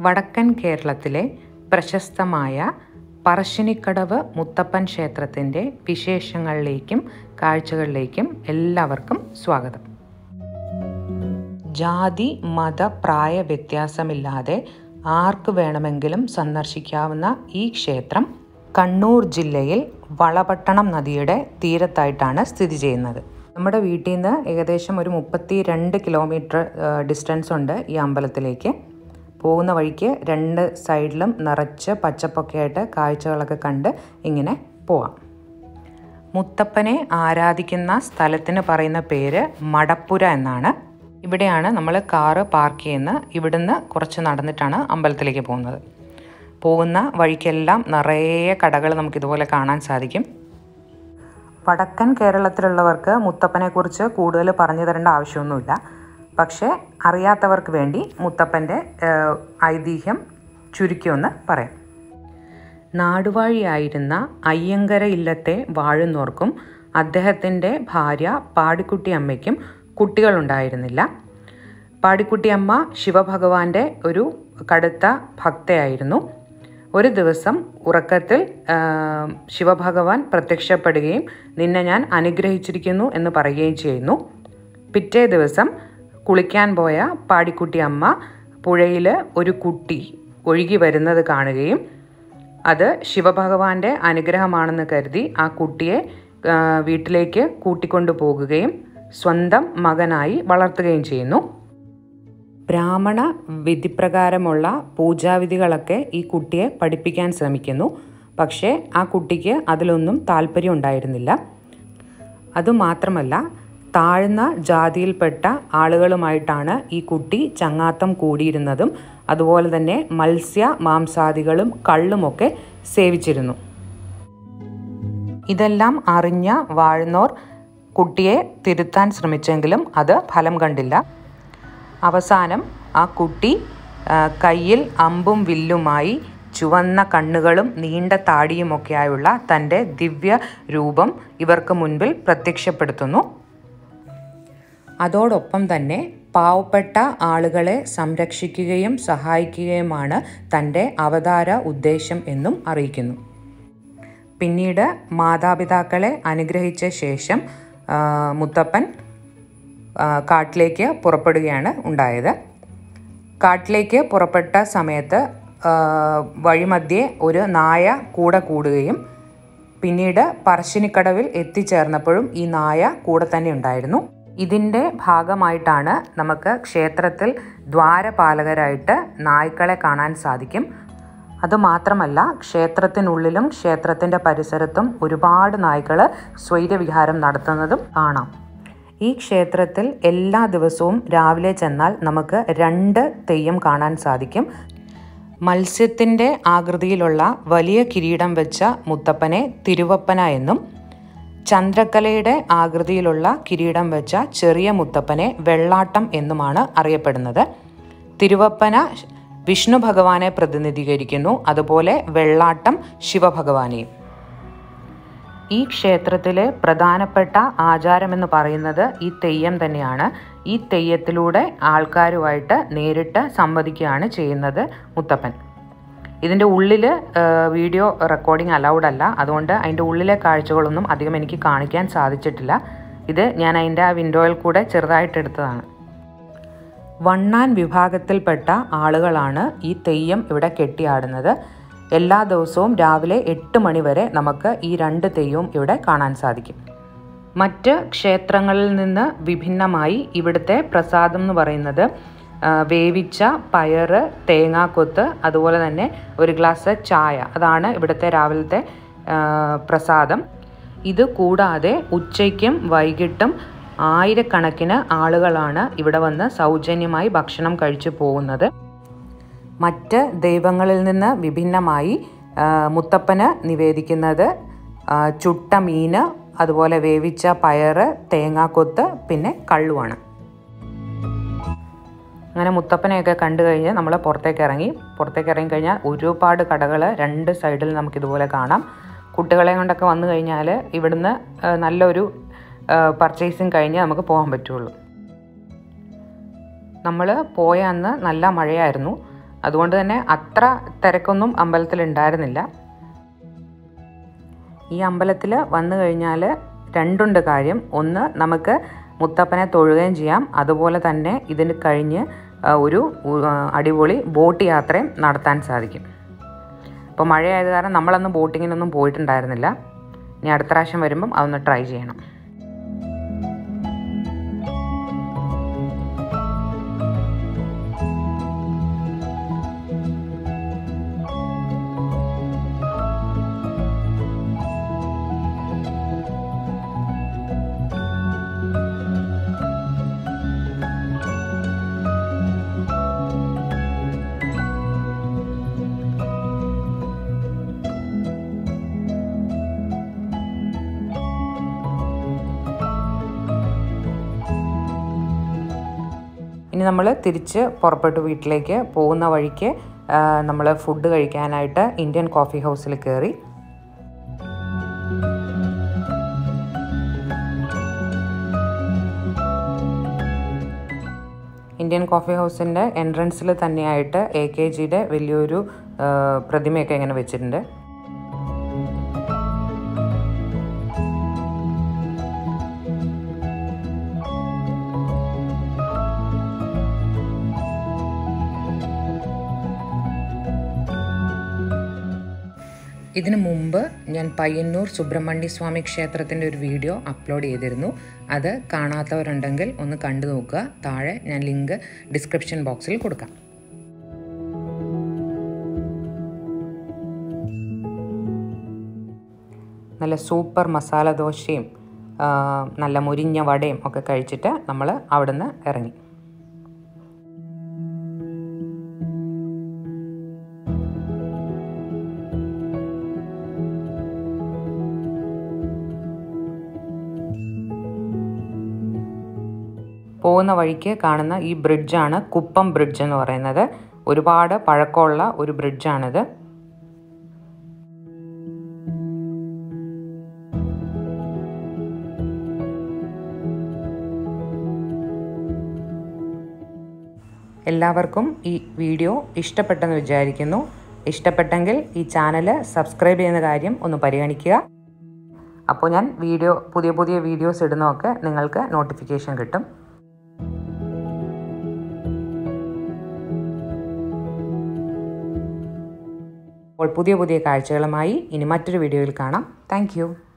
വടക്കൻ കേരളത്തിലെ പ്രശസ്തമായ പറശ്ശിനിക്കടവ് മുത്തപ്പൻ ക്ഷേത്രത്തിൻ്റെ വിശേഷങ്ങളിലേക്കും കാഴ്ചകളിലേക്കും എല്ലാവർക്കും സ്വാഗതം ജാതി മത പ്രായ വ്യത്യാസമില്ലാതെ ആർക്ക് വേണമെങ്കിലും സന്ദർശിക്കാവുന്ന ഈ ക്ഷേത്രം കണ്ണൂർ ജില്ലയിൽ വളപട്ടണം നദിയുടെ തീരത്തായിട്ടാണ് സ്ഥിതി ചെയ്യുന്നത് നമ്മുടെ വീട്ടിൽ നിന്ന് ഏകദേശം ഒരു മുപ്പത്തി രണ്ട് കിലോമീറ്റർ ഡിസ്റ്റൻസ് ഉണ്ട് ഈ അമ്പലത്തിലേക്ക് പോകുന്ന വഴിക്ക് രണ്ട് സൈഡിലും നിറച്ച് പച്ചപ്പൊക്കെ ആയിട്ട് കാഴ്ചകളൊക്കെ കണ്ട് ഇങ്ങനെ പോവാം മുത്തപ്പനെ ആരാധിക്കുന്ന സ്ഥലത്തിന് പറയുന്ന പേര് മടപ്പുര എന്നാണ് ഇവിടെയാണ് നമ്മൾ കാറ് പാർക്ക് ചെയ്യുന്നത് ഇവിടുന്ന് കുറച്ച് നടന്നിട്ടാണ് അമ്പലത്തിലേക്ക് പോകുന്നത് പോകുന്ന വഴിക്കെല്ലാം നിറയെ കടകൾ നമുക്കിതുപോലെ കാണാൻ സാധിക്കും വടക്കൻ കേരളത്തിലുള്ളവർക്ക് മുത്തപ്പനെക്കുറിച്ച് കൂടുതൽ പറഞ്ഞു തരേണ്ട ആവശ്യമൊന്നുമില്ല പക്ഷേ അറിയാത്തവർക്ക് വേണ്ടി മുത്തപ്പൻ്റെ ഐതിഹ്യം ചുരുക്കി ഒന്ന് പറയാം നാടുവാഴിയായിരുന്ന അയ്യങ്കര ഇല്ലത്തെ വാഴുന്നോർക്കും അദ്ദേഹത്തിൻ്റെ ഭാര്യ പാടിക്കുട്ടി അമ്മയ്ക്കും കുട്ടികളുണ്ടായിരുന്നില്ല പാടിക്കുട്ടിയമ്മ ശിവഭഗവാന്റെ ഒരു കടുത്ത ഭക്തയായിരുന്നു ഒരു ദിവസം ഉറക്കത്തിൽ ശിവഭഗവാൻ പ്രത്യക്ഷപ്പെടുകയും നിന്നെ ഞാൻ അനുഗ്രഹിച്ചിരിക്കുന്നു എന്ന് പറയുകയും ചെയ്യുന്നു പിറ്റേ ദിവസം കുളിക്കാൻ പോയ പാടിക്കുട്ടി അമ്മ പുഴയിൽ ഒരു കുട്ടി ഒഴുകി വരുന്നത് കാണുകയും അത് ശിവഭഗവാന്റെ അനുഗ്രഹമാണെന്ന് കരുതി ആ കുട്ടിയെ വീട്ടിലേക്ക് കൂട്ടിക്കൊണ്ടു പോകുകയും സ്വന്തം മകനായി വളർത്തുകയും ചെയ്യുന്നു ബ്രാഹ്മണ വിധിപ്രകാരമുള്ള പൂജാവിധികളൊക്കെ ഈ കുട്ടിയെ പഠിപ്പിക്കാൻ ശ്രമിക്കുന്നു പക്ഷേ ആ കുട്ടിക്ക് അതിലൊന്നും താല്പര്യം ഉണ്ടായിരുന്നില്ല അതുമാത്രമല്ല താഴ്ന്ന ജാതിയിൽപ്പെട്ട ആളുകളുമായിട്ടാണ് ഈ കുട്ടി ചങ്ങാത്തം കൂടിയിരുന്നതും അതുപോലെ തന്നെ മത്സ്യ മാംസാദികളും കള്ളുമൊക്കെ സേവിച്ചിരുന്നു ഇതെല്ലാം അറിഞ്ഞ വാഴുന്നോർ കുട്ടിയെ തിരുത്താൻ ശ്രമിച്ചെങ്കിലും അത് ഫലം കണ്ടില്ല അവസാനം ആ കുട്ടി കയ്യിൽ അമ്പും വില്ലുമായി ചുവന്ന കണ്ണുകളും നീണ്ട താടിയുമൊക്കെയായുള്ള തൻ്റെ ദിവ്യ രൂപം ഇവർക്ക് മുൻപിൽ പ്രത്യക്ഷപ്പെടുത്തുന്നു അതോടൊപ്പം തന്നെ പാവപ്പെട്ട ആളുകളെ സംരക്ഷിക്കുകയും സഹായിക്കുകയുമാണ് തൻ്റെ അവതാര ഉദ്ദേശം എന്നും അറിയിക്കുന്നു പിന്നീട് മാതാപിതാക്കളെ അനുഗ്രഹിച്ച ശേഷം മുത്തപ്പൻ കാട്ടിലേക്ക് പുറപ്പെടുകയാണ് ഉണ്ടായത് കാട്ടിലേക്ക് പുറപ്പെട്ട സമയത്ത് വഴിമധ്യേ ഒരു നായ കൂടെ കൂടുകയും പിന്നീട് പറശ്ശിനിക്കടവിൽ എത്തിച്ചേർന്നപ്പോഴും ഈ നായ കൂടെ തന്നെ ഉണ്ടായിരുന്നു ഇതിൻ്റെ ഭാഗമായിട്ടാണ് നമുക്ക് ക്ഷേത്രത്തിൽ ദ്വാരപാലകരായിട്ട് നായ്ക്കളെ കാണാൻ സാധിക്കും അതുമാത്രമല്ല ക്ഷേത്രത്തിനുള്ളിലും ക്ഷേത്രത്തിൻ്റെ പരിസരത്തും ഒരുപാട് നായ്ക്കൾ സ്വൈര്യവിഹാരം നടത്തുന്നതും കാണാം ഈ ക്ഷേത്രത്തിൽ എല്ലാ ദിവസവും രാവിലെ ചെന്നാൽ നമുക്ക് രണ്ട് തെയ്യം കാണാൻ സാധിക്കും മത്സ്യത്തിൻ്റെ ആകൃതിയിലുള്ള വലിയ കിരീടം വെച്ച മുത്തപ്പനെ തിരുവപ്പന എന്നും ചന്ദ്രക്കലയുടെ ആകൃതിയിലുള്ള കിരീടം വെച്ച ചെറിയ മുത്തപ്പനെ വെള്ളാട്ടം എന്നുമാണ് അറിയപ്പെടുന്നത് തിരുവപ്പന വിഷ്ണു ഭഗവാനെ പ്രതിനിധീകരിക്കുന്നു അതുപോലെ വെള്ളാട്ടം ശിവഭഗവാനെയും ഈ ക്ഷേത്രത്തിലെ പ്രധാനപ്പെട്ട ആചാരമെന്ന് പറയുന്നത് ഈ തെയ്യം തന്നെയാണ് ഈ തെയ്യത്തിലൂടെ ആൾക്കാരുമായിട്ട് നേരിട്ട് സംവദിക്കുകയാണ് ചെയ്യുന്നത് മുത്തപ്പൻ ഇതിൻ്റെ ഉള്ളിൽ വീഡിയോ റെക്കോർഡിംഗ് അലൗഡ് അല്ല അതുകൊണ്ട് അതിൻ്റെ ഉള്ളിലെ കാഴ്ചകളൊന്നും അധികം എനിക്ക് കാണിക്കാൻ സാധിച്ചിട്ടില്ല ഇത് ഞാൻ അതിൻ്റെ ആ വിൻഡോയിൽ കൂടെ ചെറുതായിട്ട് എടുത്തതാണ് വണ്ണാൻ വിഭാഗത്തിൽപ്പെട്ട ആളുകളാണ് ഈ തെയ്യം ഇവിടെ കെട്ടിയാടുന്നത് എല്ലാ ദിവസവും രാവിലെ എട്ട് മണി വരെ നമുക്ക് ഈ രണ്ട് തെയ്യവും ഇവിടെ കാണാൻ സാധിക്കും മറ്റ് ക്ഷേത്രങ്ങളിൽ നിന്ന് വിഭിന്നമായി ഇവിടുത്തെ പ്രസാദം എന്ന് പറയുന്നത് വേവിച്ച പയറ് തേങ്ങാക്കൊത്ത് അതുപോലെ തന്നെ ഒരു ഗ്ലാസ് ചായ അതാണ് ഇവിടുത്തെ രാവിലത്തെ പ്രസാദം ഇത് കൂടാതെ ഉച്ചയ്ക്കും വൈകിട്ടും ആയിരക്കണക്കിന് ആളുകളാണ് ഇവിടെ വന്ന് സൗജന്യമായി ഭക്ഷണം കഴിച്ചു പോകുന്നത് മറ്റ് ദൈവങ്ങളിൽ നിന്ന് വിഭിന്നമായി മുത്തപ്പന് നിവേദിക്കുന്നത് ചുട്ട മീന് അതുപോലെ വേവിച്ച പയറ് തേങ്ങാക്കൊത്ത് പിന്നെ കള്ളുവാണ് അങ്ങനെ മുത്തപ്പനെയൊക്കെ കണ്ടു കഴിഞ്ഞ് നമ്മൾ പുറത്തേക്ക് ഇറങ്ങി പുറത്തേക്ക് ഇറങ്ങി കഴിഞ്ഞാൽ ഒരുപാട് കടകൾ രണ്ട് സൈഡിൽ നമുക്കിതുപോലെ കാണാം കുട്ടികളെ കൊണ്ടൊക്കെ വന്നു കഴിഞ്ഞാൽ ഇവിടുന്ന് നല്ലൊരു പർച്ചേസിങ് കഴിഞ്ഞ് നമുക്ക് പോകാൻ പറ്റുള്ളൂ നമ്മൾ പോയ അന്ന് നല്ല മഴയായിരുന്നു അതുകൊണ്ട് തന്നെ അത്ര തിരക്കൊന്നും അമ്പലത്തിൽ ഉണ്ടായിരുന്നില്ല ഈ അമ്പലത്തിൽ വന്നു കഴിഞ്ഞാൽ രണ്ടുണ്ട് കാര്യം ഒന്ന് നമുക്ക് മുത്തപ്പനെ തൊഴുകയും ചെയ്യാം അതുപോലെ തന്നെ ഇതിന് കഴിഞ്ഞ് ആ, ഒരു ഉ- ആ, അടിപൊളി ബോട്ട് യാത്രയും നടത്താൻ സാധിക്കും അപ്പോൾ മഴയായത് കാരണം നമ്മളന്ന് ബോട്ടിങ്ങിനൊന്നും പോയിട്ടുണ്ടായിരുന്നില്ല ഇനി അടുത്ത പ്രാവശ്യം വരുമ്പം അതൊന്ന് ട്രൈ ചെയ്യണം ഇനി നമ്മൾ തിരിച്ച് പുറപ്പെട്ടു വീട്ടിലേക്ക് പോകുന്ന വഴിക്ക് നമ്മൾ ഫുഡ് കഴിക്കാനായിട്ട് ഇന്ത്യൻ കോഫി ഹൗസിൽ കയറി ഇന്ത്യൻ കോഫി ഹൗസിൻ്റെ എൻട്രൻസിൽ തന്നെയായിട്ട് എ കെ ജിയുടെ വലിയൊരു ആ, പ്രതിമയൊക്കെ ഇങ്ങനെ വെച്ചിട്ടുണ്ട് ഇതിനു മുമ്പ് ഞാൻ പയ്യന്നൂർ സുബ്രഹ്മണ്യ സ്വാമി ക്ഷേത്രത്തിൻ്റെ ഒരു വീഡിയോ അപ്ലോഡ് ചെയ്തിരുന്നു അത് കാണാത്തവരുണ്ടെങ്കിൽ ഒന്ന് കണ്ടു നോക്കുക താഴെ ഞാൻ ലിങ്ക് ഡിസ്ക്രിപ്ഷൻ ബോക്സിൽ കൊടുക്കാം നല്ല സൂപ്പർ മസാല ദോശയും ആ, നല്ല മുരിഞ്ഞ വടയും ഒക്കെ കഴിച്ചിട്ട് നമ്മൾ അവിടുന്ന് ഇറങ്ങി പോകുന്ന വഴിക്ക് കാണുന്ന ഈ ബ്രിഡ്ജാണ് കുപ്പം ബ്രിഡ്ജ് എന്ന് പറയുന്നത് ഒരുപാട് പഴക്കമുള്ള ഒരു ബ്രിഡ്ജാണിത് എല്ലാവർക്കും ഈ വീഡിയോ ഇഷ്ടപ്പെട്ടെന്ന് വിചാരിക്കുന്നു ഇഷ്ടപ്പെട്ടെങ്കിൽ ഈ ചാനൽ സബ്സ്ക്രൈബ് ചെയ്യുന്ന കാര്യം ഒന്ന് പരിഗണിക്കുക അപ്പോൾ ഞാൻ വീഡിയോ പുതിയ പുതിയ വീഡിയോസ് ഇടുന്നതൊക്കെ നിങ്ങൾക്ക് നോട്ടിഫിക്കേഷൻ കിട്ടും അപ്പോൾ പുതിയ പുതിയ കാഴ്ചകളുമായി ഇനി മറ്റൊരു വീഡിയോയിൽ കാണാം താങ്ക്